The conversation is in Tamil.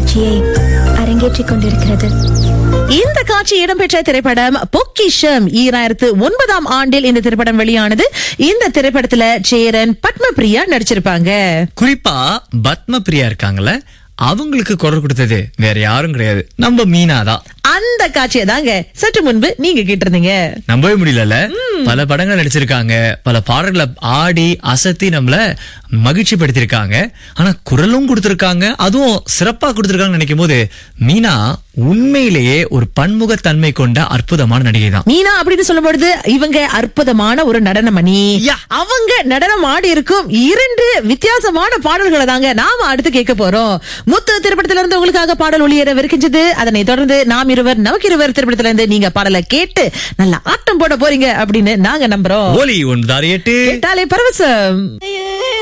காட்சியை அரங்கேற்றிக் கொண்டிருக்கிறது இந்த காட்சி இடம்பெற்ற திரைப்படம் பொக்கிஷம் ஈராயிரத்து ஒன்பதாம் ஆண்டில் இந்த திரைப்படம் வெளியானது இந்த திரைப்படத்துல சேரன் பத்மபிரியா நடிச்சிருப்பாங்க குறிப்பா பத்ம பிரியா இருக்காங்கல்ல அவங்களுக்கு குரல் கொடுத்தது வேற யாரும் கிடையாது நம்ம மீனா தான் அந்த காட்சியை தாங்க சற்று முன்பு நீங்க கேட்டிருந்தீங்க நம்பவே முடியலல்ல பல படங்கள் நடிச்சிருக்காங்க பல பாடல்களை ஆடி அசத்தி நம்மள மகிழ்ச்சி படுத்திருக்காங்க ஆனா குரலும் கொடுத்திருக்காங்க அதுவும் சிறப்பா கொடுத்திருக்காங்கன்னு நினைக்கும் போது மீனா உண்மையிலேயே ஒரு பன்முகத்தன்மை கொண்ட அற்புதமான நடிகை தான் மீனா அப்படின்னு சொல்லும் பொழுது இவங்க அற்புதமான ஒரு நடனமணி அவங்க நடனம் ஆடி இருக்கும் இரண்டு வித்தியாசமான பாடல்களை தாங்க நாம அடுத்து கேட்க போறோம் முத்து திரைப்படத்துல இருந்து உங்களுக்காக பாடல் ஒளியேறவிருக்கின்றது அதனை தொடர்ந்து நாம் இருவர் நமக்கு இருவர் திரைப்படத்துல இருந்து நீங்க பாடலை கேட்டு நல்ல ஆட்டம் போட போறீங்க அப்படின்னு நாங்க நம்புறோம் ஓலி ஒன்று எட்டு கேட்டாலே பரவசம்